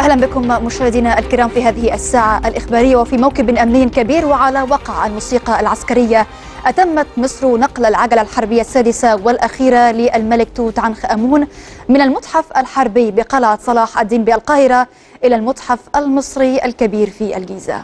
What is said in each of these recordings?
اهلا بكم مشاهدينا الكرام في هذه الساعه الاخباريه وفي موكب امني كبير وعلى وقع الموسيقى العسكريه اتمت مصر نقل العجله الحربيه السادسه والاخيره للملك توت عنخ امون من المتحف الحربي بقلعه صلاح الدين بالقاهره الى المتحف المصري الكبير في الجيزه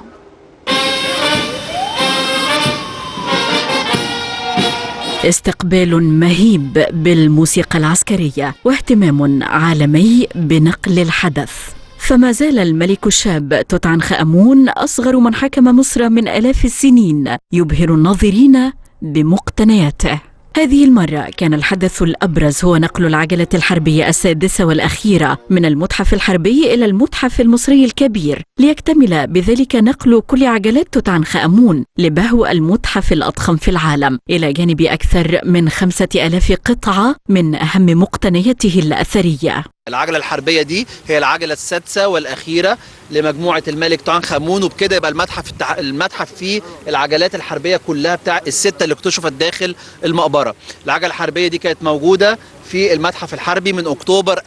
استقبال مهيب بالموسيقى العسكرية واهتمام عالمي بنقل الحدث فما زال الملك الشاب توت عنخ آمون أصغر من حكم مصر من آلاف السنين يبهر الناظرين بمقتنياته هذه المرة كان الحدث الأبرز هو نقل العجلة الحربية السادسة والأخيرة من المتحف الحربي إلى المتحف المصري الكبير ليكتمل بذلك نقل كل عجلات توت عنخ آمون لبهو المتحف الأضخم في العالم إلى جانب أكثر من خمسة ألاف قطعة من أهم مقتنياته الأثرية العجلة الحربية دي هي العجلة السادسة والأخيرة لمجموعة الملك توت عنخ آمون وبكده يبقى المتحف التع... المتحف فيه العجلات الحربية كلها بتاع الستة اللي اكتشفت داخل المقبرة. العجلة الحربية دي كانت موجودة في المتحف الحربي من أكتوبر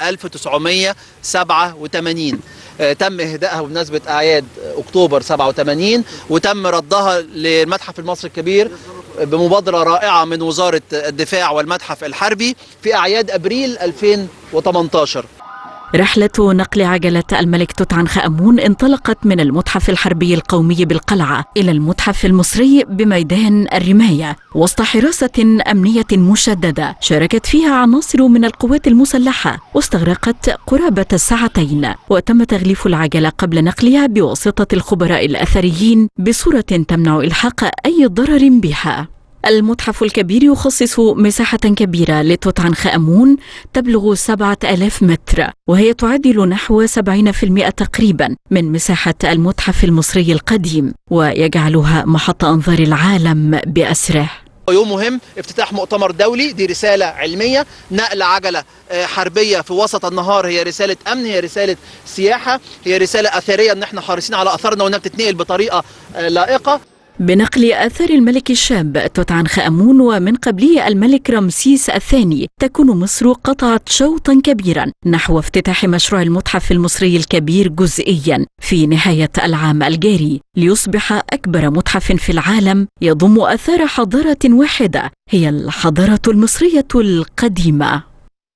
1987 آه تم إهدائها بمناسبة أعياد أكتوبر 87 وتم ردها للمتحف المصري الكبير بمبادرة رائعة من وزارة الدفاع والمتحف الحربي في أعياد أبريل 2018 رحلة نقل عجلة الملك توت عنخ آمون انطلقت من المتحف الحربي القومي بالقلعة إلى المتحف المصري بميدان الرماية وسط حراسة أمنية مشددة شاركت فيها عناصر من القوات المسلحة واستغرقت قرابة ساعتين وتم تغليف العجلة قبل نقلها بواسطة الخبراء الأثريين بصورة تمنع إلحاق أي ضرر بها المتحف الكبير يخصص مساحة كبيرة لتوت عنخ آمون تبلغ سبعة ألاف متر وهي تعادل نحو 70% تقريبا من مساحة المتحف المصري القديم ويجعلها محط أنظار العالم بأسره يوم مهم افتتاح مؤتمر دولي دي رسالة علمية نقل عجلة حربية في وسط النهار هي رسالة أمن هي رسالة سياحة هي رسالة أثرية أن احنا حريصين على أثرنا وأنها بتتنقل بطريقة لائقة بنقل آثار الملك الشاب توت عنخ آمون ومن قبله الملك رمسيس الثاني تكون مصر قطعت شوطا كبيرا نحو افتتاح مشروع المتحف المصري الكبير جزئيا في نهاية العام الجاري ليصبح أكبر متحف في العالم يضم آثار حضارة واحدة هي الحضارة المصرية القديمة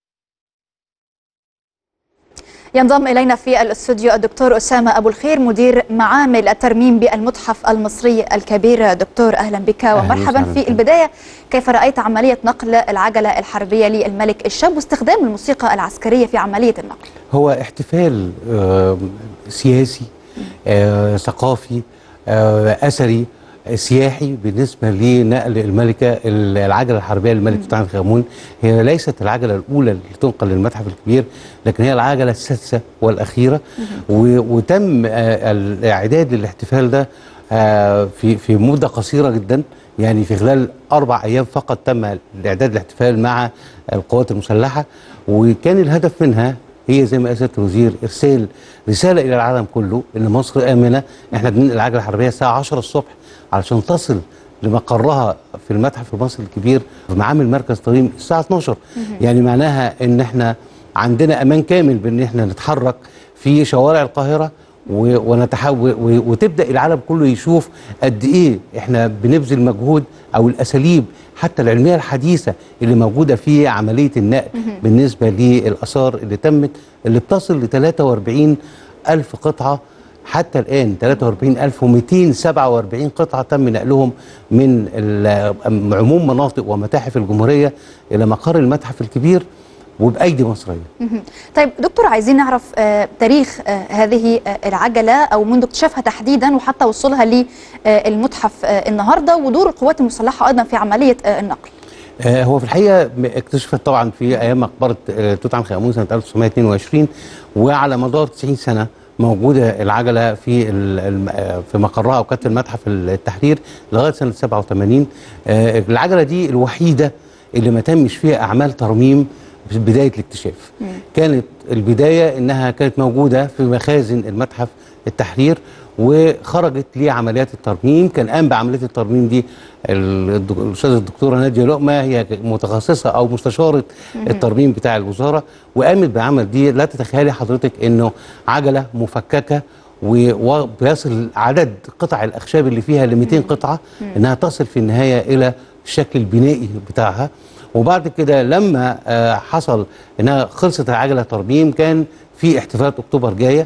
ينضم إلينا في الاستوديو الدكتور أسامة أبو الخير مدير معامل الترميم بالمتحف المصري الكبير دكتور أهلا بك ومرحبا في البداية كيف رأيت عملية نقل العجلة الحربية للملك الشاب واستخدام الموسيقى العسكرية في عملية النقل هو احتفال سياسي ثقافي أثري سياحي بالنسبه لنقل الملكه العجله الحربيه للملك توت عنخ امون هي ليست العجله الاولى اللي تنقل للمتحف الكبير لكن هي العجله السادسه والاخيره وتم الاعداد للاحتفال ده في في مده قصيره جدا يعني في خلال اربع ايام فقط تم الاعداد الاحتفال مع القوات المسلحه وكان الهدف منها هي زي ما قال سياده الوزير ارسال رساله الى العالم كله ان مصر امنه احنا بننقل العجله الحربيه الساعه 10 الصبح علشان تصل لمقرها في المتحف المصري الكبير في معامل مركز ترميم الساعه 12 يعني معناها ان احنا عندنا امان كامل بان احنا نتحرك في شوارع القاهره ونتحول وتبدا العالم كله يشوف قد ايه احنا بنبذل مجهود او الاساليب حتى العلميه الحديثه اللي موجوده في عمليه النقل بالنسبه للاثار اللي تمت اللي بتصل ل 43 الف قطعه حتى الآن 43247 قطعة تم نقلهم من عموم مناطق ومتاحف الجمهورية إلى مقر المتحف الكبير وبأيدي مصرية طيب دكتور عايزين نعرف آه تاريخ آه هذه آه العجلة أو منذ اكتشافها تحديدا وحتى وصولها للمتحف آه النهاردة ودور القوات المسلحة أيضا في عملية آه النقل آه هو في الحقيقه اكتشفت طبعا في ايام مقبره آه توت عنخ امون سنه 1922 وعلى مدار 90 سنه موجوده العجله في في مقرها او كانت في المتحف التحرير لغايه سنه 87 آه العجله دي الوحيده اللي ما تمش فيها اعمال ترميم في بدايه الاكتشاف مم. كانت البدايه انها كانت موجوده في مخازن المتحف التحرير وخرجت لعمليات الترميم كان قام بعمليات الترميم دي الدك- الاستاذه الدكتوره ناديه لقمه هي متخصصه او مستشاره الترميم بتاع الوزاره وقامت بعمل دي لا تتخيلي حضرتك انه عجله مفككه و- وبيصل عدد قطع الاخشاب اللي فيها ل 200 قطعه انها تصل في النهايه الى الشكل البنائي بتاعها وبعد كده لما آه، حصل انها خلصت العجله ترميم كان في احتفالات اكتوبر جايه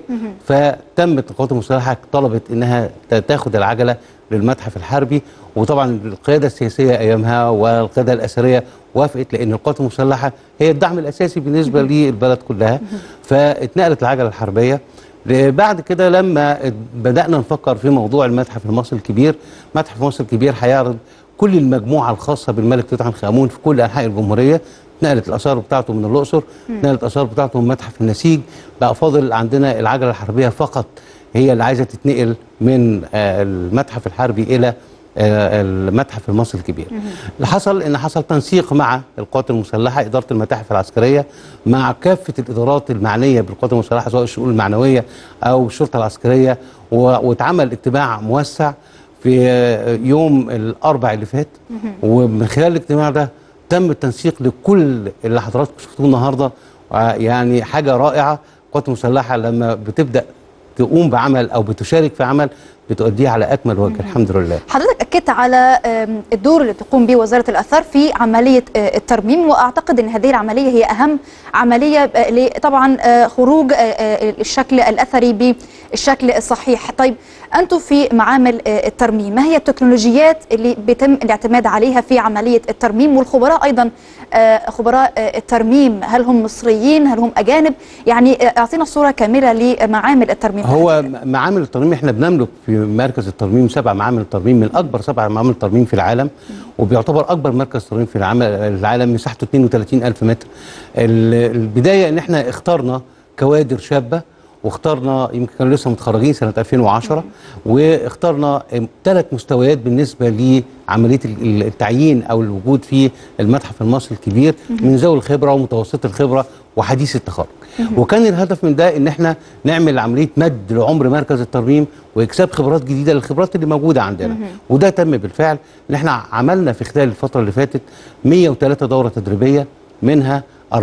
فتمت القوات المسلحه طلبت انها ت- تاخد العجله للمتحف الحربي وطبعا القياده السياسيه ايامها والقياده الاثريه وافقت لان القوات المسلحه هي الدعم الاساسي بالنسبه للبلد كلها فاتنقلت العجله الحربيه بعد كده لما بدأنا نفكر في موضوع المتحف المصري الكبير متحف مصر الكبير هيعرض كل المجموعة الخاصة بالملك توت عنخ آمون في كل أنحاء الجمهورية نقلت الآثار بتاعته من الأقصر نقلت الآثار بتاعته من متحف النسيج بقى فاضل عندنا العجلة الحربية فقط هي اللي عايزة تتنقل من آه، المتحف الحربي إلى آه، المتحف المصري الكبير اللي حصل ان حصل تنسيق مع القوات المسلحه اداره المتاحف العسكريه مع كافه الادارات المعنيه بالقوات المسلحه سواء الشؤون المعنويه او الشرطه العسكريه و- واتعمل اجتماع موسع في آه، يوم الاربع اللي فات ومن خلال الاجتماع ده تم التنسيق لكل اللي حضراتكم شفتوه النهارده آه، يعني حاجه رائعه القوات المسلحه لما بتبدا تقوم بعمل او بتشارك في عمل بتؤديه على اكمل وجه الحمد لله حضرتك اكدت على آم، الدور اللي تقوم به وزاره الاثار في عمليه آه، الترميم واعتقد ان هذه العمليه هي اهم عمليه آه، ل- طبعا آه، خروج آه، آه، الشكل الاثري بالشكل الصحيح طيب انتم في معامل آه، الترميم ما هي التكنولوجيات اللي بيتم الاعتماد عليها في عمليه الترميم والخبراء ايضا آه، خبراء آه، الترميم هل هم مصريين هل هم اجانب يعني آه، اعطينا صوره كامله لمعامل الترميم هو م- معامل الترميم احنا بنملك في مركز الترميم سبع معامل ترميم من اكبر سبع معامل ترميم في العالم وبيعتبر اكبر مركز ترميم في العالم العالم مساحته 32 الف متر ال- البدايه ان احنا اخترنا كوادر شابه واخترنا يمكن كانوا لسه متخرجين سنه 2010 واخترنا ثلاث مستويات بالنسبه لعمليه ال- ال- التعيين او الوجود في المتحف المصري الكبير من ذوي الخبره ومتوسط الخبره وحديث التخرج وكان الهدف من ده ان احنا نعمل عمليه مد لعمر مركز الترميم واكساب خبرات جديده للخبرات اللي موجوده عندنا وده تم بالفعل ان احنا عملنا في خلال الفتره اللي فاتت 103 دوره تدريبيه منها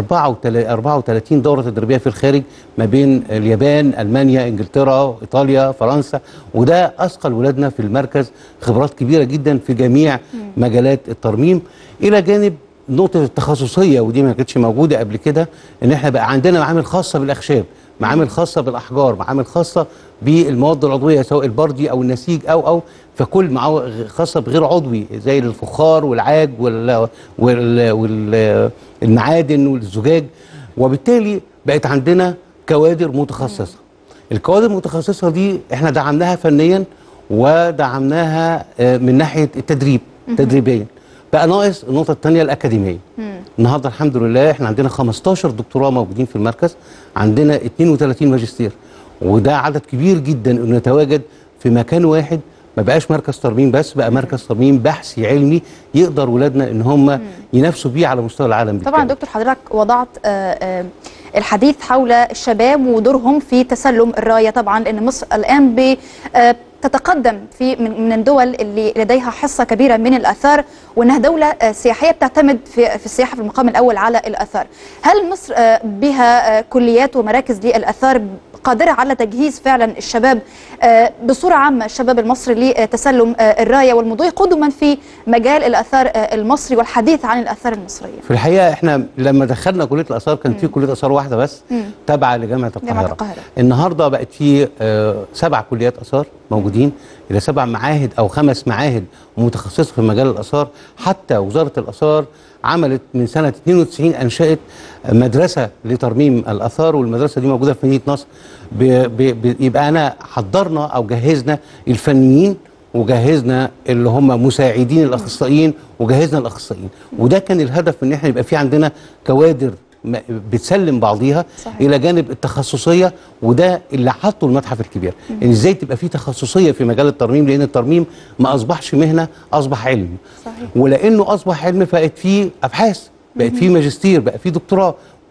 34 34 دوره تدريبيه في الخارج ما بين اليابان المانيا انجلترا ايطاليا فرنسا وده اثقل ولادنا في المركز خبرات كبيره جدا في جميع مجالات الترميم الى جانب نقطه التخصصيه ودي ما كانتش موجوده قبل كده ان احنا بقى عندنا معامل خاصه بالاخشاب معامل خاصه بالاحجار معامل خاصه بالمواد العضويه سواء البردي او النسيج او او فكل معاه خاصه بغير عضوي زي الفخار والعاج وال وال وال المعادن والزجاج وبالتالي بقت عندنا كوادر متخصصه الكوادر المتخصصه دي احنا دعمناها فنيا ودعمناها آه، من ناحيه التدريب تدريبيا بقى ناقص النقطه الثانيه الاكاديميه النهارده الحمد لله احنا عندنا 15 دكتوراه موجودين في المركز عندنا 32 ماجستير وده عدد كبير جدا انه يتواجد في مكان واحد ما بقاش مركز ترميم بس بقى مركز ترميم بحثي علمي يقدر ولادنا ان هم ينافسوا بيه على مستوى العالم طبعا بالكامل. دكتور حضرتك وضعت آه، آه، الحديث حول الشباب ودورهم في تسلم الرايه طبعا لان مصر الان ب آه، تتقدم في من من الدول اللي لديها حصه كبيره من الاثار وانها دوله آه، سياحيه بتعتمد في في السياحه في المقام الاول على الاثار. هل مصر آه، بها آه، كليات ومراكز للاثار قادره على تجهيز فعلا الشباب آه، بصوره عامه الشباب المصري لتسلم آه، الرايه والمضي قدما في مجال الاثار آه، المصري والحديث عن الاثار المصريه؟ في الحقيقه احنا لما دخلنا كليه الاثار كان في كليه اثار واحده بس تابعه لجامعه القاهره جامعة القاهرة. النهارده بقت في آه، سبع كليات اثار موجودين الى سبع معاهد او خمس معاهد متخصصه في مجال الاثار حتى وزاره الاثار عملت من سنه 92 انشات مدرسه لترميم الاثار والمدرسه دي موجوده في مدينه نصر ب- ب- ب- يبقى انا حضرنا او جهزنا الفنيين وجهزنا اللي هم مساعدين الاخصائيين وجهزنا الاخصائيين وده كان الهدف ان احنا يبقى في عندنا كوادر م- بتسلم بعضيها صحيح. الى جانب التخصصيه وده اللي حطه المتحف الكبير ان ازاي تبقى في تخصصيه في مجال الترميم لان الترميم ما اصبحش مهنه اصبح علم صحيح. ولانه اصبح علم بقت فيه ابحاث بقت فيه ماجستير بقى فيه دكتوراه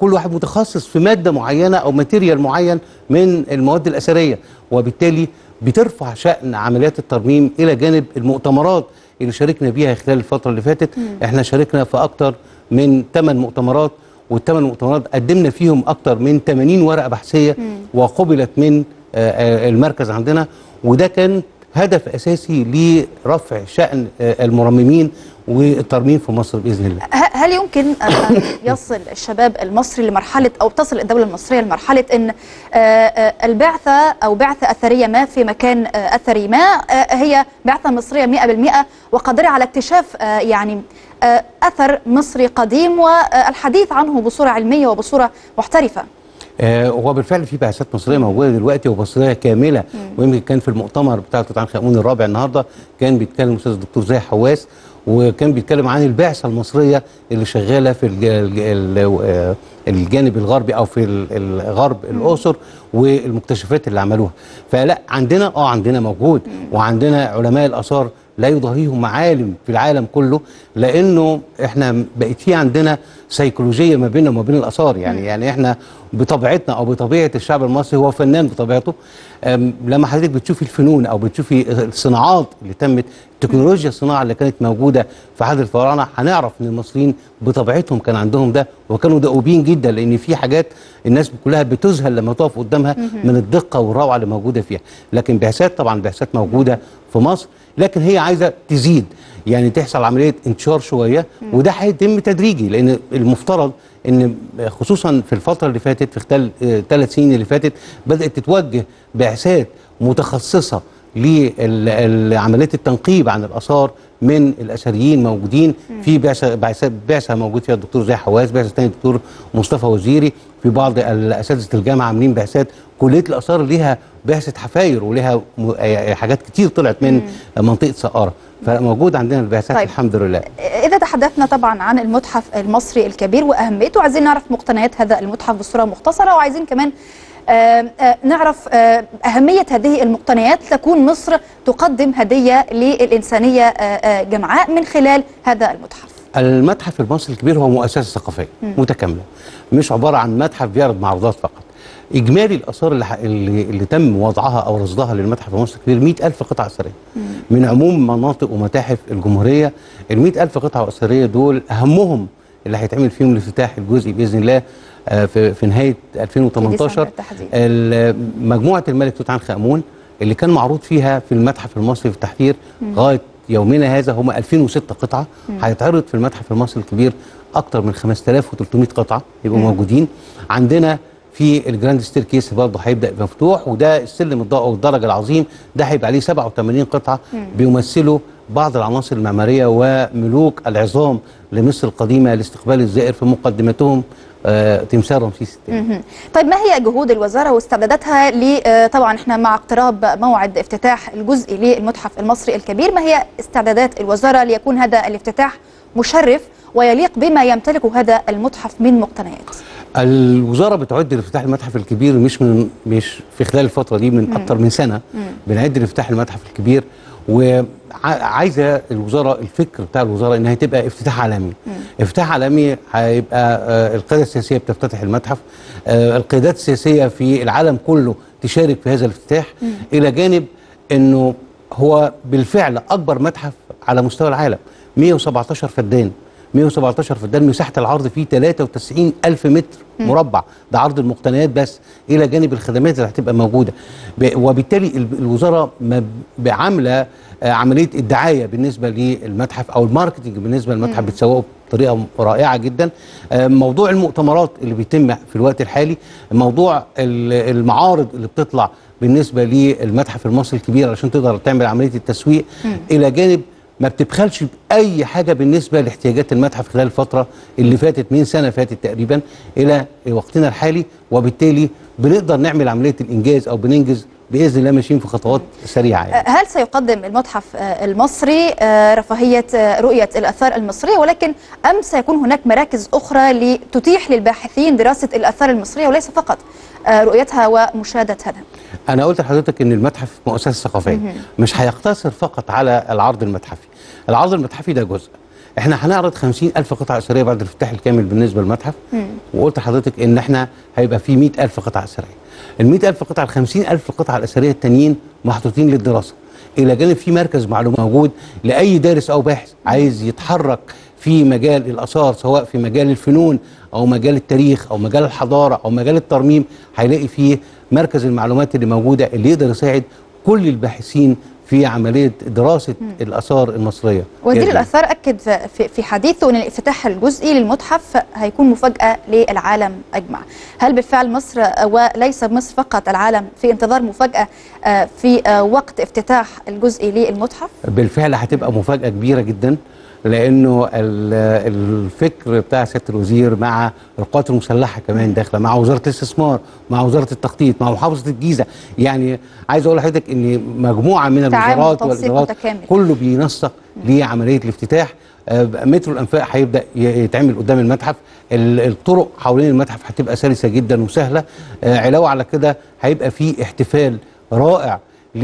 كل واحد متخصص في ماده معينه او ماتيريال معين من المواد الاثريه وبالتالي بترفع شان عمليات الترميم الى جانب المؤتمرات اللي شاركنا بيها خلال الفتره اللي فاتت احنا شاركنا في اكتر من 8 مؤتمرات والثمان مؤتمرات قدمنا فيهم اكتر من 80 ورقه بحثيه وقبلت من آه، آه، المركز عندنا وده كان هدف اساسي لرفع شان آه، المرممين والترميم في مصر باذن الله ه- هل يمكن أن يصل الشباب المصري لمرحلة أو تصل الدولة المصرية لمرحلة أن آه، آه، البعثة أو بعثة أثرية ما في مكان آه، أثري ما آه، هي بعثة مصرية 100% وقادرة على اكتشاف آه، يعني آه، أثر مصري قديم والحديث عنه بصورة علمية وبصورة محترفة آه، هو بالفعل في بعثات مصريه موجوده دلوقتي ومصريه كامله ويمكن كان في المؤتمر بتاع توت عنخ امون الرابع النهارده كان بيتكلم الاستاذ الدكتور زاهي حواس وكان بيتكلم عن البعثه المصريه اللي شغاله في الج- الج- ال- آه، الجانب الغربي او في ال- الغرب الاقصر والمكتشفات اللي عملوها فلا عندنا اه عندنا موجود وعندنا علماء الاثار لا يضاهيهم معالم في العالم كله لانه احنا بقت في عندنا سيكولوجيه ما بيننا وما بين الاثار يعني يعني احنا بطبيعتنا او بطبيعه الشعب المصري هو فنان بطبيعته أم، لما حضرتك بتشوفي الفنون او بتشوفي الصناعات اللي تمت تكنولوجيا الصناعه اللي كانت موجوده في عهد الفراعنه هنعرف ان المصريين بطبيعتهم كان عندهم ده وكانوا دؤوبين جدا لان في حاجات الناس كلها بتذهل لما تقف قدامها من الدقه والروعه اللي موجوده فيها لكن بعثات طبعا بعثات موجوده في مصر لكن هي عايزه تزيد يعني تحصل عمليه انتشار شويه وده هيتم تدريجي لان المفترض ان خصوصا في الفتره اللي فاتت في خلال ثلاث سنين اللي فاتت بدات تتوجه بعثات متخصصه لعمليه التنقيب عن الاثار من الاثريين موجودين في بعثه بعثه بعثه موجود فيها الدكتور زي حواس بعثه ثانيه الدكتور مصطفى وزيري في بعض الاساتذه الجامعه عاملين بعثات كليه الاثار ليها بعثه حفاير وليها م- آه، حاجات كتير طلعت من منطقه سقاره فموجود عندنا البعثات طيب. طيب. الحمد لله إذا تحدثنا طبعا عن المتحف المصري الكبير وأهميته عايزين نعرف مقتنيات هذا المتحف بصورة مختصرة وعايزين كمان آه، آه، نعرف آه، أهمية هذه المقتنيات تكون مصر تقدم هدية للإنسانية آه، آه، جمعاء من خلال هذا المتحف المتحف المصري الكبير هو مؤسسه ثقافيه متكامله مش عباره عن متحف بيعرض معروضات فقط اجمالي الاثار اللي, ح- اللي, اللي تم وضعها او رصدها للمتحف المصري الكبير 100000 قطعه اثريه من عموم مناطق ومتاحف الجمهوريه ال 100000 قطعه اثريه دول اهمهم اللي هيتعمل فيهم الافتتاح الجزئي باذن الله آه، في, في نهايه 2018 ديسمبر بالتحديد. ال- مجموعه الملك توت عنخ امون اللي كان معروض فيها في المتحف المصري في التحرير لغايه يومنا هذا هم 2006 قطعه هيتعرض في المتحف المصري الكبير اكثر من 5300 قطعه يبقوا موجودين عندنا في الجراند ستير كيس برضه هيبدا يبقى مفتوح وده السلم الضوء او الدرج العظيم ده هيبقى عليه 87 قطعه بيمثلوا بعض العناصر المعماريه وملوك العظام لمصر القديمه لاستقبال الزائر في مقدمتهم آه تمثال رمسيس الثاني مهم. طيب ما هي جهود الوزارة واستعداداتها ل آه، طبعا احنا مع اقتراب موعد افتتاح الجزء للمتحف المصري الكبير ما هي استعدادات الوزارة ليكون هذا الافتتاح مشرف ويليق بما يمتلكه هذا المتحف من مقتنيات الوزاره بتعد لافتتاح المتحف الكبير مش من مش في خلال الفتره دي من اكتر من سنه بنعد لافتتاح المتحف الكبير وعايزه الوزاره الفكر بتاع الوزاره انها تبقى افتتاح عالمي افتتاح عالمي هيبقى آه، القياده السياسيه بتفتتح المتحف آه، القيادات السياسيه في العالم كله تشارك في هذا الافتتاح الى جانب انه هو بالفعل اكبر متحف على مستوى العالم 117 فدان 117 فدان مساحه العرض فيه 93 الف متر مربع ده عرض المقتنيات بس الى جانب الخدمات اللي هتبقى موجوده ب- وبالتالي ال- الوزاره ما ب- عامله آه، عمليه الدعايه بالنسبه للمتحف او الماركتنج بالنسبه للمتحف بتسوقه بطريقه رائعه جدا آه، موضوع المؤتمرات اللي بيتم في الوقت الحالي موضوع ال- المعارض اللي بتطلع بالنسبه للمتحف المصري الكبير علشان تقدر تعمل عمليه التسويق الى جانب ما بتبخلش باي حاجه بالنسبه لاحتياجات المتحف خلال الفتره اللي فاتت من سنه فاتت تقريبا الى وقتنا الحالي وبالتالي بنقدر نعمل عمليه الانجاز او بننجز باذن الله ماشيين في خطوات سريعه يعني. هل سيقدم المتحف آه، المصري آه، رفاهية آه، رؤية الآثار المصرية ولكن أم سيكون هناك مراكز أخرى لتتيح للباحثين دراسة الآثار المصرية وليس فقط آه، رؤيتها ومشاهدتها انا قلت لحضرتك ان المتحف مؤسسه ثقافيه مش هيقتصر فقط على العرض المتحفي العرض المتحفي ده جزء احنا هنعرض 50 ألف قطعة أثرية بعد الافتتاح الكامل بالنسبة للمتحف وقلت لحضرتك إن احنا هيبقى في 100 ألف قطعة أثرية ال 100 ألف قطعة ال 50 ألف قطعة الأثرية التانيين محطوطين للدراسة إلى جانب في مركز معلومات موجود لأي دارس أو باحث عايز يتحرك في مجال الآثار سواء في مجال الفنون أو مجال التاريخ أو مجال الحضارة أو مجال الترميم هيلاقي فيه مركز المعلومات اللي موجودة اللي يقدر يساعد كل الباحثين في عملية دراسة الآثار المصرية وزير بإذن الله. الآثار أكد في- في حديثه أن الافتتاح الجزئي للمتحف هيكون مفاجأة للعالم أجمع هل بالفعل مصر وليس مصر فقط العالم في انتظار مفاجأة آه، في آه، وقت افتتاح الجزئي للمتحف؟ بالفعل هتبقى مفاجأة كبيرة جدا لأنه ال- الفكر بتاع سيادة الوزير مع القوات المسلحة كمان داخلة مع وزارة الاستثمار مع وزارة التخطيط مع محافظة الجيزة يعني عايز أقول لحضرتك إن مجموعة من تعاون الوزارات وتنسيق والإدارات متكامل. كله بينسق لعملية الافتتاح آه، مترو الأنفاق هيبدأ ي- يتعمل قدام المتحف ال- الطرق حوالين المتحف هتبقى سلسة جدا وسهلة آه، علاوة على كده هيبقى في احتفال رائع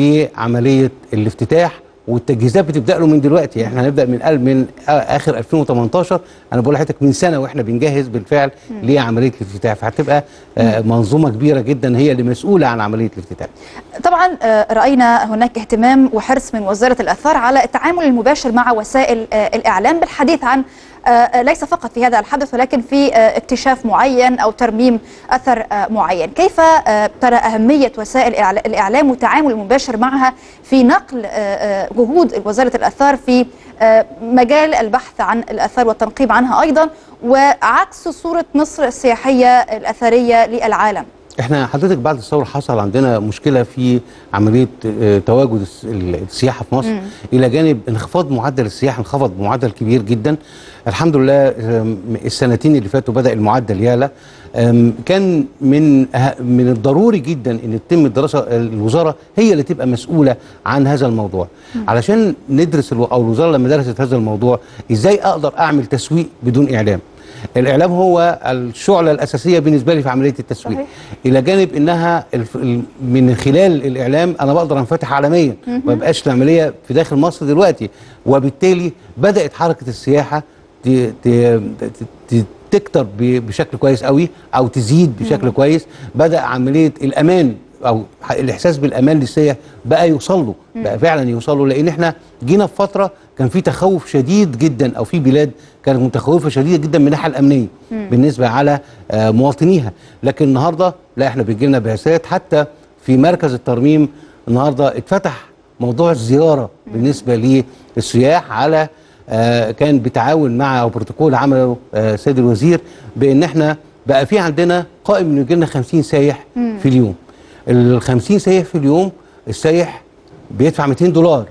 لعملية الافتتاح والتجهيزات بتبدا له من دلوقتي احنا هنبدا من قل- من آ- اخر 2018 انا بقول لحضرتك من سنه واحنا بنجهز بالفعل لعمليه الافتتاح فهتبقى آه، منظومه كبيره جدا هي اللي مسؤوله عن عمليه الافتتاح طبعا آه، رأينا هناك اهتمام وحرص من وزارة الآثار على التعامل المباشر مع وسائل آه، الإعلام بالحديث عن آه، آه، ليس فقط في هذا الحدث ولكن في آه، اكتشاف معين أو ترميم أثر آه، معين كيف آه، ترى أهمية وسائل الإعلا- الإعلام والتعامل المباشر معها في نقل آه، آه، جهود وزارة الآثار في آه، مجال البحث عن الآثار والتنقيب عنها أيضا وعكس صورة مصر السياحية الأثرية للعالم احنا حضرتك بعد الثوره حصل عندنا مشكله في عمليه آه، تواجد الس- السياحه في مصر الى جانب انخفاض معدل السياحه انخفض بمعدل كبير جدا الحمد لله آم، السنتين اللي فاتوا بدا المعدل يعلى آم، كان من أه- من الضروري جدا ان تتم الدراسه الوزاره هي اللي تبقى مسؤوله عن هذا الموضوع علشان ندرس الو- او الوزاره لما درست هذا الموضوع ازاي اقدر اعمل تسويق بدون اعلام الاعلام هو الشعله الاساسيه بالنسبه لي في عمليه التسويق صحيح. الى جانب انها الف- ال- من خلال الاعلام انا بقدر انفتح عالميا ما بقاش العمليه في داخل مصر دلوقتي وبالتالي بدات حركه السياحه ت- ت- ت- تكتر ب- بشكل كويس قوي او تزيد بشكل كويس بدا عمليه الامان او ح- الاحساس بالامان للسياح بقى يوصل له بقى فعلا يوصل له لان احنا جينا في فتره كان في تخوف شديد جدا او في بلاد كانت متخوفه شديده جدا من الناحيه الامنيه بالنسبه على آه، مواطنيها لكن النهارده لا احنا بيجي لنا بعثات حتى في مركز الترميم النهارده اتفتح موضوع الزياره بالنسبه للسياح على آه، كان بتعاون مع او بروتوكول عمله آه، سيد الوزير بان احنا بقى في عندنا قائم انه يجي لنا 50 سايح في اليوم ال 50 سايح في اليوم السايح بيدفع 200 دولار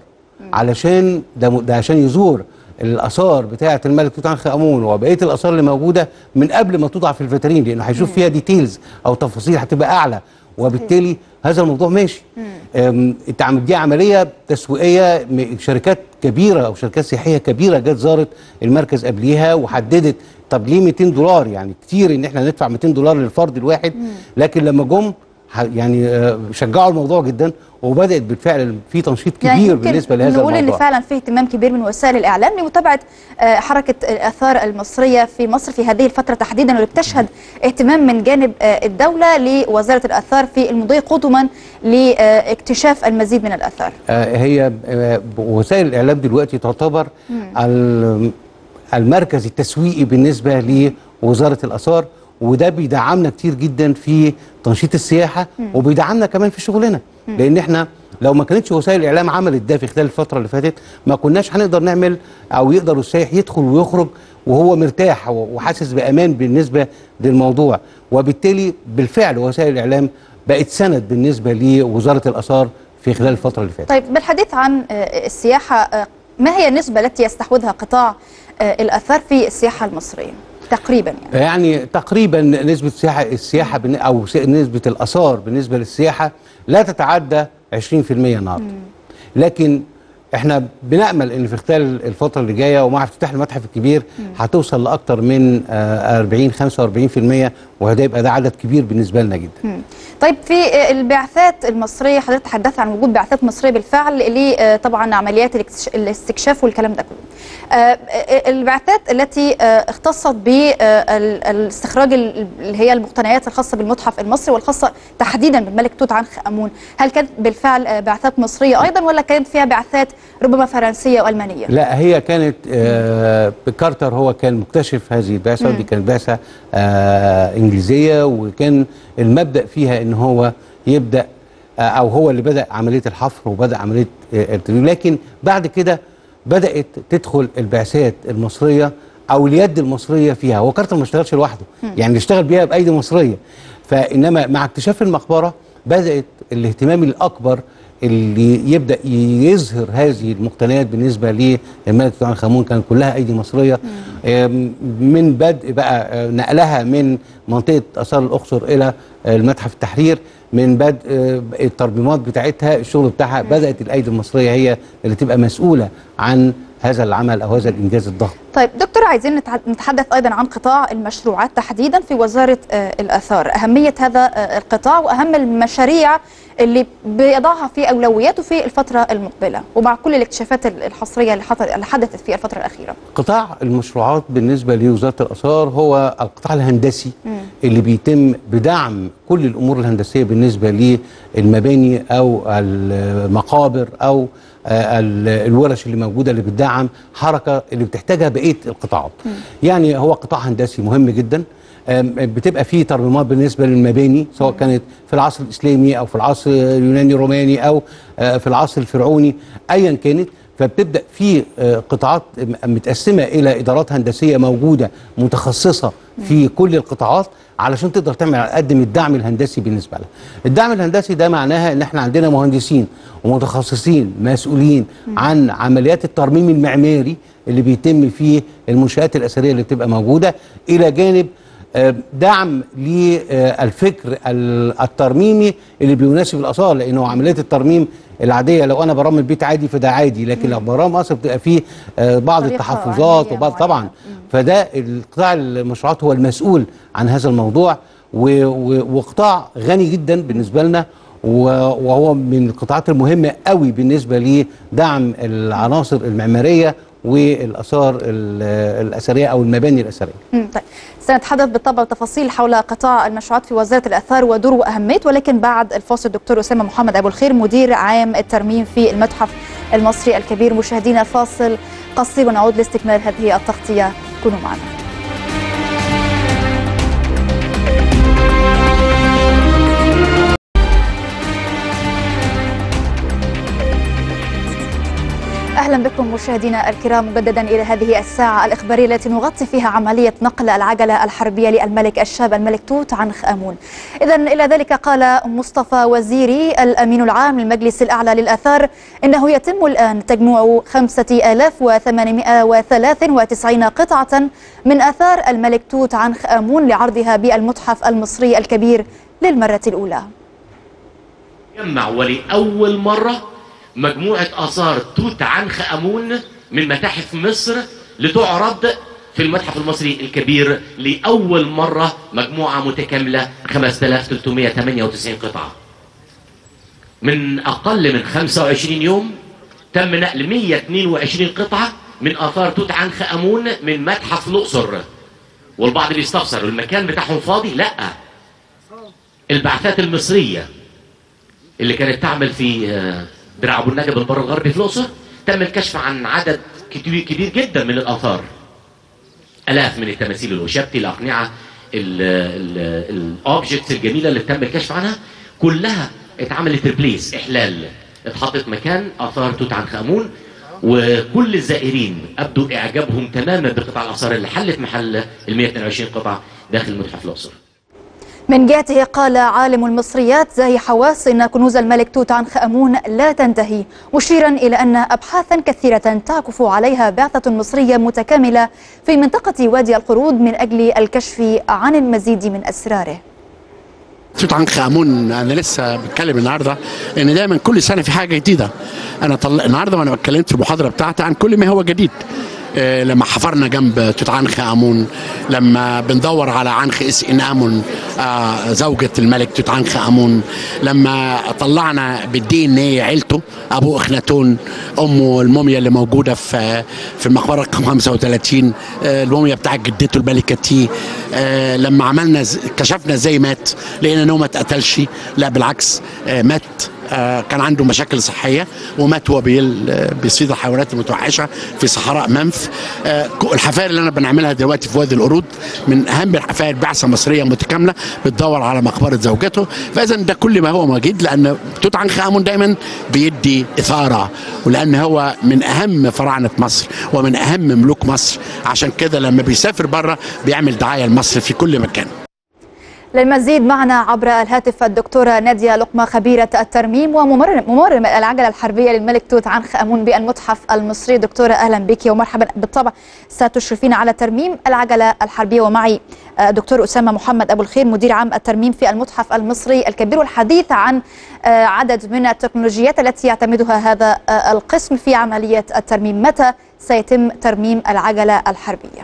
علشان ده م- ده عشان يزور الاثار بتاعه الملك توت عنخ امون وبقيه الاثار اللي موجوده من قبل ما توضع في الفاترين لانه هيشوف فيها ديتيلز او تفاصيل هتبقى اعلى وبالتالي هذا الموضوع ماشي أم، انت عم- دي عمليه تسويقيه م- شركات كبيره او شركات سياحيه كبيره جت زارت المركز قبليها وحددت طب ليه 200 دولار يعني كتير ان احنا ندفع 200 دولار للفرد الواحد لكن لما جم ح- يعني آه، شجعوا الموضوع جدا وبدات بالفعل في تنشيط كبير يعني يمكن بالنسبه لهذا نقول الموضوع ان فعلا في اهتمام كبير من وسائل الاعلام لمتابعه آه، حركه الاثار المصريه في مصر في هذه الفتره تحديدا واللي بتشهد اهتمام من جانب آه، الدوله لوزاره الاثار في المضي قدما لاكتشاف المزيد من الاثار. آه، هي آه، وسائل الاعلام دلوقتي تعتبر ال- المركز التسويقي بالنسبه لوزاره الاثار وده بيدعمنا كتير جدا في تنشيط السياحه وبيدعمنا كمان في شغلنا لان احنا لو ما كانتش وسائل الاعلام عملت ده في خلال الفتره اللي فاتت ما كناش هنقدر نعمل او يقدر السائح يدخل ويخرج وهو مرتاح وحاسس بامان بالنسبه للموضوع وبالتالي بالفعل وسائل الاعلام بقت سند بالنسبه لوزاره الاثار في خلال الفتره اللي فاتت طيب بالحديث عن آه، السياحه آه، ما هي النسبه التي يستحوذها قطاع آه، الاثار في السياحه المصريه تقريبا يعني؟ يعني تقريبا نسبة السياحة السياحة بالن- أو س- نسبة الآثار بالنسبة للسياحة لا تتعدى 20% النهارده لكن احنا بنأمل ان في خلال الفترة اللي جاية ومع افتتاح المتحف الكبير هتوصل لأكثر من آه، 40 45% وده يبقى ده عدد كبير بالنسبه لنا جدا طيب في البعثات المصريه حضرتك تحدثت عن وجود بعثات مصريه بالفعل ل طبعا عمليات الاكتش- الاستكشاف والكلام ده كله. آه، البعثات التي آه، اختصت بالاستخراج اللي هي المقتنيات الخاصه بالمتحف المصري والخاصه تحديدا بالملك توت عنخ امون، هل كانت بالفعل آه، بعثات مصريه ايضا ولا كانت فيها بعثات ربما فرنسيه والمانيه؟ لا هي كانت آه كارتر هو كان مكتشف هذه البعثه ودي كانت بعثه آه انجليزيه وكان المبدا فيها ان هو يبدا آه او هو اللي بدا عمليه الحفر وبدا عمليه آه التدريب لكن بعد كده بدات تدخل البعثات المصريه او اليد المصريه فيها هو كارتر ما اشتغلش لوحده يعني اشتغل بيها بايدي مصريه فانما مع اكتشاف المقبره بدات الاهتمام الاكبر اللي يبدا يظهر هذه المقتنيات بالنسبه للملك توت عنخ امون كان كلها ايدي مصريه آم، من بدء بقى آه، نقلها من منطقه اثار الاقصر الى آه، المتحف التحرير من بدء آه، الترميمات بتاعتها الشغل بتاعها بدات الايدي المصريه هي اللي تبقى مسؤوله عن هذا العمل او هذا الانجاز الضخم طيب دكتور عايزين نتع- نتحدث ايضا عن قطاع المشروعات تحديدا في وزاره آه، الاثار، اهميه هذا آه، القطاع واهم المشاريع اللي بيضعها في اولوياته في الفتره المقبله ومع كل الاكتشافات ال- الحصريه اللي حط- اللي حدثت في الفتره الاخيره. قطاع المشروعات بالنسبه لوزاره الاثار هو القطاع الهندسي اللي بيتم بدعم كل الامور الهندسيه بالنسبه للمباني او المقابر او آه، ال- الورش اللي موجوده اللي بتدعم حركه اللي بتحتاجها بقيه القطاعات. يعني هو قطاع هندسي مهم جدا آم، بتبقى فيه ترميمات بالنسبه للمباني سواء كانت في العصر الاسلامي او في العصر اليوناني الروماني او آه، في العصر الفرعوني ايا كانت فبتبدا في آه، قطاعات م- متقسمه الى ادارات هندسيه موجوده متخصصه في كل القطاعات علشان تقدر تعمل تقدم الدعم الهندسي بالنسبه لها. الدعم الهندسي ده معناها ان احنا عندنا مهندسين ومتخصصين مسؤولين عن عمليات الترميم المعماري اللي بيتم في المنشات الاثريه اللي بتبقى موجوده الى جانب آه، دعم للفكر ال- الترميمي اللي بيناسب الاثار لانه عمليه الترميم العاديه لو انا برمم بيت عادي فده عادي لكن لو برمم اثر بتبقى فيه آه، بعض طريقة التحفظات علمية وبعض معينة. طبعا فده القطاع المشروعات هو المسؤول عن هذا الموضوع و- و- وقطاع غني جدا بالنسبه لنا و- وهو من القطاعات المهمه قوي بالنسبه لدعم العناصر المعماريه والاثار ال- الاثريه او المباني الاثريه مم، طيب سنتحدث بالطبع تفاصيل حول قطاع المشروعات في وزاره الاثار ودوره واهميته ولكن بعد الفاصل الدكتور اسامه محمد ابو الخير مدير عام الترميم في المتحف المصري الكبير مشاهدينا فاصل قصير ونعود لاستكمال هذه التغطيه كونوا معنا اهلا بكم مشاهدينا الكرام مجددا الى هذه الساعه الاخباريه التي نغطي فيها عمليه نقل العجله الحربيه للملك الشاب الملك توت عنخ امون. اذا الى ذلك قال مصطفى وزيري الامين العام للمجلس الاعلى للاثار انه يتم الان تجميع 5893 قطعه من اثار الملك توت عنخ امون لعرضها بالمتحف المصري الكبير للمره الاولى. جمع ولأول مرة مجموعة آثار توت عنخ آمون من متاحف مصر لتعرض في المتحف المصري الكبير لأول مرة مجموعة متكاملة 5398 قطعة من أقل من 25 يوم تم نقل 122 قطعة من آثار توت عنخ آمون من متحف الأقصر والبعض بيستفسر المكان بتاعهم فاضي لا البعثات المصريه اللي كانت تعمل في آه، درع ابو النجا بالبر الغربي في الاقصر تم الكشف عن عدد كتير كبير جدا من الاثار الاف من التماثيل الوشبتي الاقنعه الاوبجكتس الجميله اللي تم الكشف عنها كلها اتعملت ريبليس احلال اتحطت مكان اثار توت عنخ امون وكل الزائرين ابدوا اعجابهم تماما بقطع الاثار اللي حلت محل ال 122 قطعه داخل متحف الاقصر من جهته قال عالم المصريات زاهي حواس إن كنوز الملك توت عنخ آمون لا تنتهي مشيرا إلى أن أبحاثا كثيرة تعكف عليها بعثة مصرية متكاملة في منطقة وادي القرود من أجل الكشف عن المزيد من أسراره توت عنخ امون انا لسه بتكلم النهارده ان دايما كل سنه في حاجه جديده انا طل... النهارده وانا اتكلمت في المحاضره بتاعتي عن كل ما هو جديد آه، لما حفرنا جنب توت عنخ امون لما بندور على عنخ اس ان امون آه، زوجة الملك توت عنخ امون لما طلعنا بالدي ان ايه عيلته ابو اخناتون امه الموميا اللي موجوده في في المقبره رقم 35 آه، الموميا بتاعت جدته الملكه تي آه، لما عملنا ز- كشفنا ازاي مات لقينا انه ما اتقتلش لا بالعكس آه، مات آه، كان عنده مشاكل صحيه ومات وهو بيل- آه، بيصيد الحيوانات المتوحشه في صحراء منف آه، ك- الحفائر اللي انا بنعملها دلوقتي في وادي القرود من اهم الحفائر بعثه مصريه متكامله بتدور على مقبره زوجته فاذا ده كل ما هو موجود لان توت عنخ امون دايما بيدي اثاره ولان هو من اهم فراعنه مصر ومن اهم ملوك مصر عشان كده لما بيسافر بره بيعمل دعايه لمصر في كل مكان للمزيد معنا عبر الهاتف الدكتورة نادية لقمة خبيرة الترميم وممرم ممرم العجلة الحربية للملك توت عنخ آمون بالمتحف المصري دكتورة أهلا بك ومرحبا بالطبع ستشرفين على ترميم العجلة الحربية ومعي آه، دكتور أسامة محمد أبو الخير مدير عام الترميم في المتحف المصري الكبير والحديث عن آه، عدد من التكنولوجيات التي يعتمدها هذا آه، القسم في عملية الترميم متى سيتم ترميم العجلة الحربية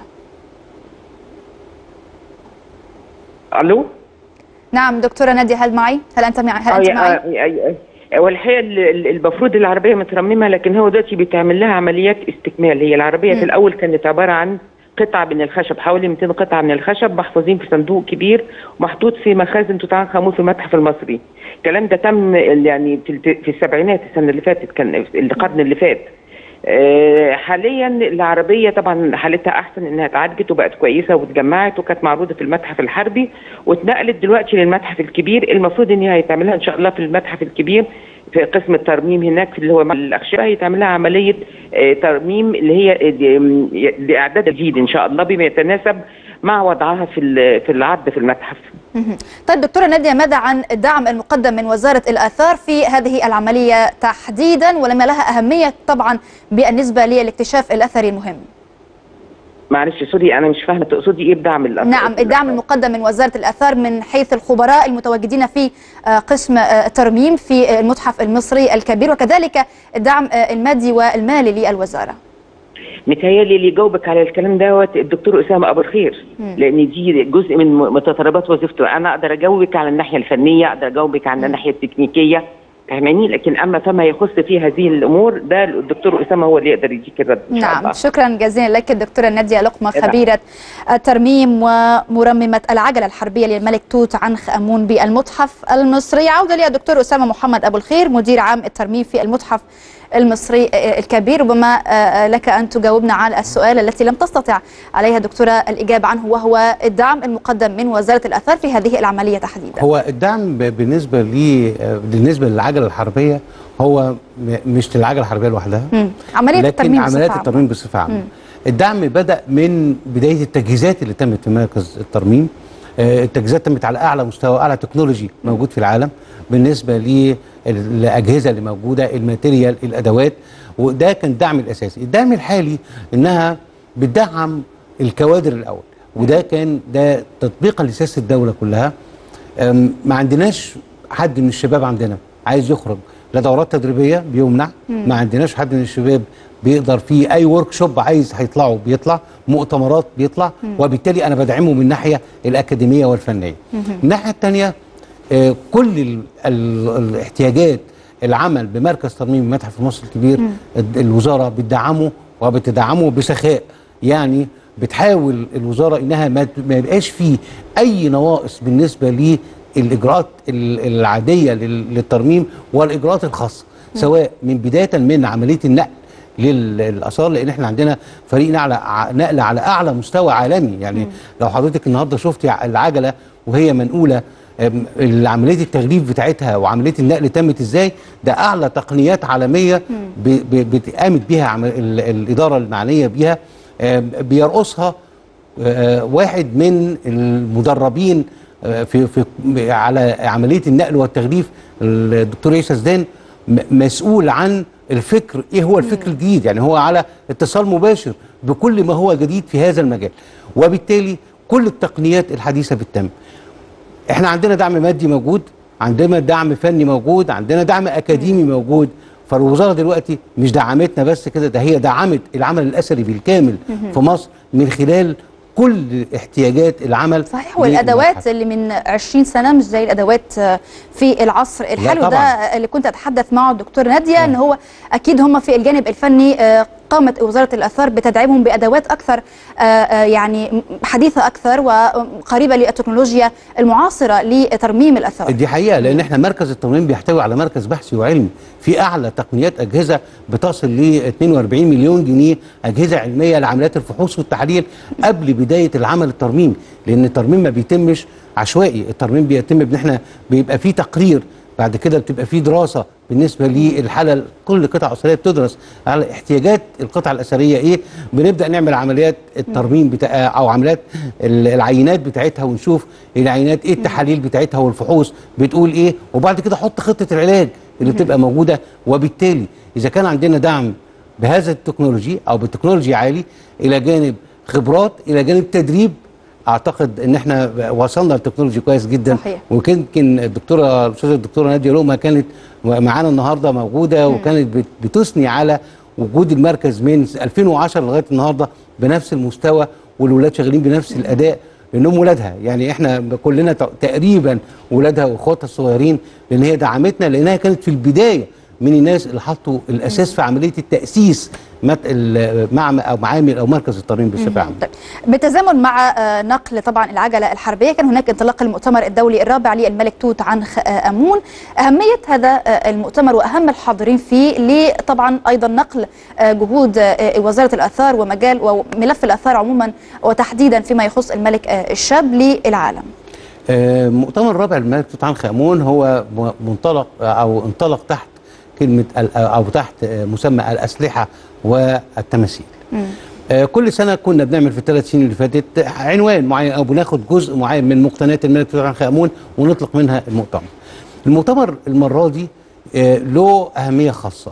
الو نعم دكتورة نادية هل معي؟ هل أنت معي؟ هل آه، أنت يا- معي؟ آه، آه، هو الحقيقه ال- ال- المفروض العربيه مترممه لكن هو دلوقتي بيتعمل لها عمليات استكمال هي العربيه في الاول كانت عباره عن قطع من الخشب حوالي 200 قطعه من الخشب محفوظين في صندوق كبير ومحطوط في مخازن توت عنخ امون في المتحف المصري الكلام ده تم يعني في الت- في السبعينات السنه اللي فاتت كان القرن اللي فات آه، حاليا العربيه طبعا حالتها احسن انها اتعالجت وبقت كويسه واتجمعت وكانت معروضه في المتحف الحربي واتنقلت دلوقتي للمتحف الكبير المفروض ان هي هيتعملها ان شاء الله في المتحف الكبير في قسم الترميم هناك اللي هو مع الاخشبه هيتعملها عمليه آه، ترميم اللي هي آه، دي- لاعداد جديد ان شاء الله بما يتناسب مع وضعها في ال- في العرض في المتحف مهم. طيب دكتورة نادية ماذا عن الدعم المقدم من وزارة الآثار في هذه العملية تحديدا ولما لها أهمية طبعا بالنسبة للاكتشاف الأثري المهم معلش سوري انا مش فاهمه تقصدي ايه بدعم الأثار؟ نعم الدعم المقدم من وزارة الآثار من حيث الخبراء المتواجدين في آه، قسم آه، الترميم في آه، المتحف المصري الكبير وكذلك الدعم آه، المادي والمالي للوزارة متهيألي اللي يجاوبك على الكلام دوت الدكتور اسامه ابو الخير لان دي جزء من متطلبات وظيفته انا اقدر اجاوبك على الناحيه الفنيه اقدر اجاوبك على الناحيه التكنيكيه فاهماني لكن اما فيما يخص في هذه الامور ده الدكتور اسامه هو اللي يقدر يديك الرد ان شاء نعم الله شكرا جزيلا لك الدكتورة نادية لقمة نعم. خبيرة الترميم ومرممة العجلة الحربية للملك توت عنخ آمون بالمتحف المصري عودة لي الدكتور أسامة محمد أبو الخير مدير عام الترميم في المتحف المصري آه، الكبير ربما آه، لك أن تجاوبنا على السؤال التي لم تستطع عليها دكتورة الإجابة عنه وهو الدعم المقدم من وزارة الآثار في هذه العملية تحديدا هو الدعم ب- بالنسبه لي آه، بالنسبه للعجله الحربيه هو م- مش للعجله الحربيه لوحدها مم. عملية لكن الترميم بصفة عمليات عامة. الترميم بصفه عامه الدعم بدا من بدايه التجهيزات اللي تمت في مركز الترميم آه، التجهيزات تمت على اعلى مستوى اعلى تكنولوجي موجود في العالم بالنسبه للاجهزه اللي موجوده الماتيريال الادوات وده كان الدعم الاساسي الدعم الحالي انها بتدعم الكوادر الاول وده كان ده تطبيقا لسياسه الدوله كلها أم، ما عندناش حد من الشباب عندنا عايز يخرج لا دورات تدريبيه بيمنع ما عندناش حد من الشباب بيقدر في اي ورك شوب عايز هيطلعه بيطلع مؤتمرات بيطلع وبالتالي انا بدعمه من الناحيه الاكاديميه والفنيه من الناحيه الثانيه كل ال ال الاحتياجات العمل بمركز ترميم المتحف المصري الكبير الد- الوزاره بتدعمه وبتدعمه بسخاء يعني بتحاول الوزاره انها ما ت- ما يبقاش فيه اي نواقص بالنسبه للاجراءات ال- العاديه لل- للترميم والاجراءات الخاصه سواء من بدايه من عمليه النقل للاثار لان احنا عندنا فريق نقل ع- نقل على اعلى مستوى عالمي يعني لو حضرتك النهارده شفتي ع- العجله وهي منقوله أم، عمليه التغليف بتاعتها وعمليه النقل تمت ازاي ده اعلى تقنيات عالميه ب- ب- بتقامت بها عمل ال- الاداره المعنيه بيها أم، بيرقصها آه، واحد من المدربين آه، في في على عمليه النقل والتغليف الدكتور عيسى زدان م- مسؤول عن الفكر ايه هو الفكر الجديد يعني هو على اتصال مباشر بكل ما هو جديد في هذا المجال وبالتالي كل التقنيات الحديثه بتتم احنا عندنا دعم مادي موجود عندنا دعم فني موجود عندنا دعم اكاديمي موجود فالوزاره دلوقتي مش دعمتنا بس كده ده هي دعمت العمل الاثري بالكامل في مصر من خلال كل احتياجات العمل صحيح والادوات للمتحف. اللي من 20 سنه مش زي الادوات آه، في العصر الحالي وده طبعاً. اللي كنت اتحدث معه الدكتور ناديه ان هو اكيد هم في الجانب الفني آه، قامت وزاره الاثار بتدعيمهم بادوات اكثر آه، آه، يعني حديثه اكثر وقريبه للتكنولوجيا المعاصره لترميم الاثار دي حقيقه لان احنا مركز الترميم بيحتوي على مركز بحثي وعلمي في اعلى تقنيات اجهزه بتصل ل 42 مليون جنيه اجهزه علميه لعمليات الفحوص والتحليل قبل بدايه العمل الترميم لان الترميم ما بيتمش عشوائي الترميم بيتم ان احنا بيبقى فيه تقرير بعد كده بتبقى فيه دراسه بالنسبه للحاله كل قطعه اثريه بتدرس على احتياجات القطعه الاثريه ايه بنبدا نعمل عمليات الترميم بتاع او عمليات ال- العينات بتاعتها ونشوف العينات ايه التحاليل بتاعتها والفحوص بتقول ايه وبعد كده احط خطه العلاج اللي بتبقى موجوده وبالتالي اذا كان عندنا دعم بهذا التكنولوجي او بتكنولوجي عالي الى جانب خبرات الى جانب تدريب اعتقد ان احنا وصلنا لتكنولوجي كويس جدا صحيح. ويمكن الدكتوره الاستاذه الدكتوره ناديه لقمه كانت معانا النهارده موجوده وكانت بت- بتثني على وجود المركز من 2010 لغايه النهارده بنفس المستوى والولاد شغالين بنفس الاداء لانهم ولادها يعني احنا كلنا ت- تقريبا ولادها واخواتها الصغيرين لان هي دعمتنا لانها كانت في البدايه من الناس اللي حطوا الاساس في عمليه التاسيس مت- المعمل او معامل او مركز الترميم بصفه عامه طيب بالتزامن مع آه، نقل طبعا العجله الحربيه كان هناك انطلاق المؤتمر الدولي الرابع للملك توت عنخ آه، امون اهميه هذا آه، المؤتمر واهم الحاضرين فيه لطبعا ايضا نقل آه، جهود آه، وزاره الاثار ومجال وملف الاثار عموما وتحديدا فيما يخص الملك آه، الشاب للعالم آه، مؤتمر الرابع للملك توت عنخ امون هو م- منطلق او انطلق تحت كلمه ال- او تحت آه، مسمى الاسلحه والتماثيل. آه، كل سنه كنا بنعمل في الثلاث سنين اللي فاتت عنوان معين او بناخد جزء معين من مقتنيات الملك توت عنخ امون ونطلق منها المؤتمر. المؤتمر المره دي آه، له اهميه خاصه.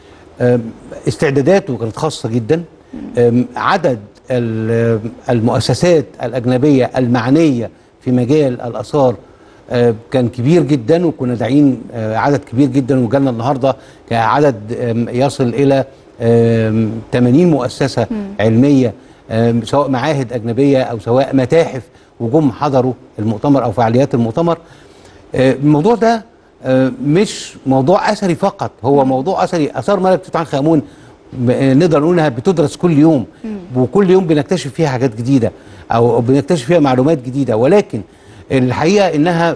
آم، استعداداته كانت خاصة جدا آم، عدد ال- المؤسسات الأجنبية المعنية في مجال الآثار آه، كان كبير جدا وكنا داعين آه، عدد كبير جدا وجالنا النهارده كعدد آم، يصل إلى آم، 80 مؤسسة علمية آم، سواء معاهد أجنبية أو سواء متاحف وجم حضروا المؤتمر أو فعاليات المؤتمر آه، الموضوع ده آه، مش موضوع اثري فقط هو موضوع اثري اثار ملك توت عنخ امون ب- آه، نقدر نقول انها بتدرس كل يوم وكل يوم بنكتشف فيها حاجات جديده او بنكتشف فيها معلومات جديده ولكن الحقيقه انها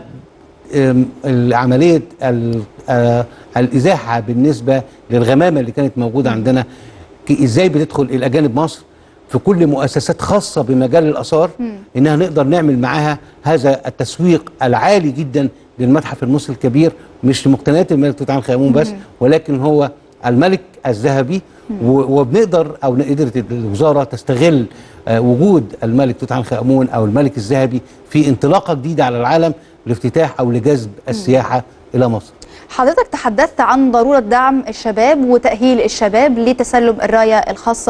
آم، العمليه ال- آه، الازاحه بالنسبه للغمامه اللي كانت موجوده عندنا ك- ازاي بتدخل الاجانب مصر في كل مؤسسات خاصه بمجال الاثار انها نقدر نعمل معاها هذا التسويق العالي جدا للمتحف المصري الكبير مش لمقتنيات الملك توت عنخ امون بس ولكن هو الملك الذهبي و- وبنقدر او قدرت الوزاره تستغل آه، وجود الملك توت عنخ امون او الملك الذهبي في انطلاقه جديده على العالم لافتتاح او لجذب السياحه الى مصر حضرتك تحدثت عن ضرورة دعم الشباب وتأهيل الشباب لتسلم الراية الخاصة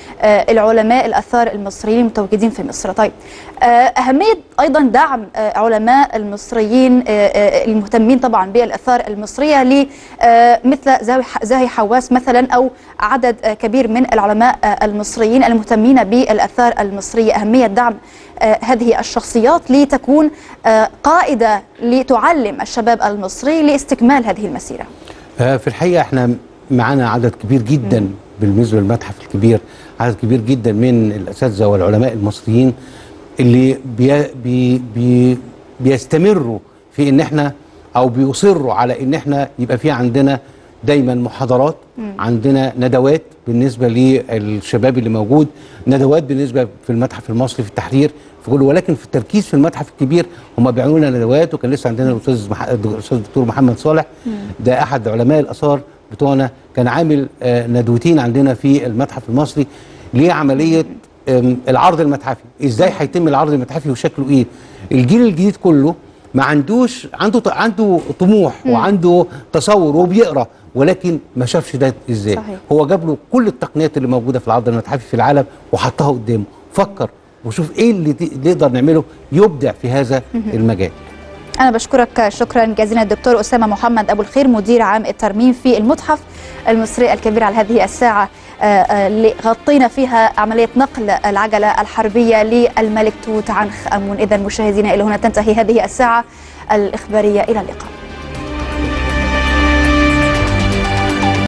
بالعلماء الأثار المصريين المتواجدين في مصر طيب آه، أهمية أيضا دعم آه، علماء المصريين آه، آه، المهتمين طبعا بالآثار المصرية ل آه، مثل زاهي زاهي حواس مثلا أو عدد آه، كبير من العلماء آه، المصريين المهتمين بالآثار المصرية أهمية دعم آه، هذه الشخصيات لتكون آه، قائدة لتعلم الشباب المصري لاستكمال هذه المسيرة آه، في الحقيقه احنا معانا عدد كبير جدا بالنسبه للمتحف الكبير عدد كبير جدا من الاساتذه والعلماء المصريين اللي بي بي بي بيستمروا في ان احنا او بيصروا على ان احنا يبقى في عندنا دايما محاضرات عندنا ندوات بالنسبه للشباب اللي موجود ندوات بالنسبه في المتحف المصري في التحرير في كله ولكن في التركيز في المتحف الكبير هم بيعملوا لنا ندوات وكان لسه عندنا الاستاذ مح... الاستاذ الدكتور محمد صالح ده احد علماء الاثار بتوعنا كان عامل آه، ندوتين عندنا في المتحف المصري لعمليه آم، العرض المتحفي ازاي هيتم العرض المتحفي وشكله ايه الجيل الجديد كله ما عندوش عنده ط- عنده طموح وعنده تصور وبيقرا ولكن ما شافش ده ازاي صحيح. هو جاب له كل التقنيات اللي موجوده في العرض المتحفي في العالم وحطها قدامه فكر وشوف ايه اللي ت- اللي نقدر نعمله يبدع في هذا المجال أنا بشكرك شكرا جزيلا الدكتور أسامة محمد أبو الخير مدير عام الترميم في المتحف المصري الكبير على هذه الساعة اللي غطينا فيها عملية نقل العجلة الحربية للملك توت عنخ آمون إذا مشاهدينا إلى هنا تنتهي هذه الساعة الإخبارية إلى اللقاء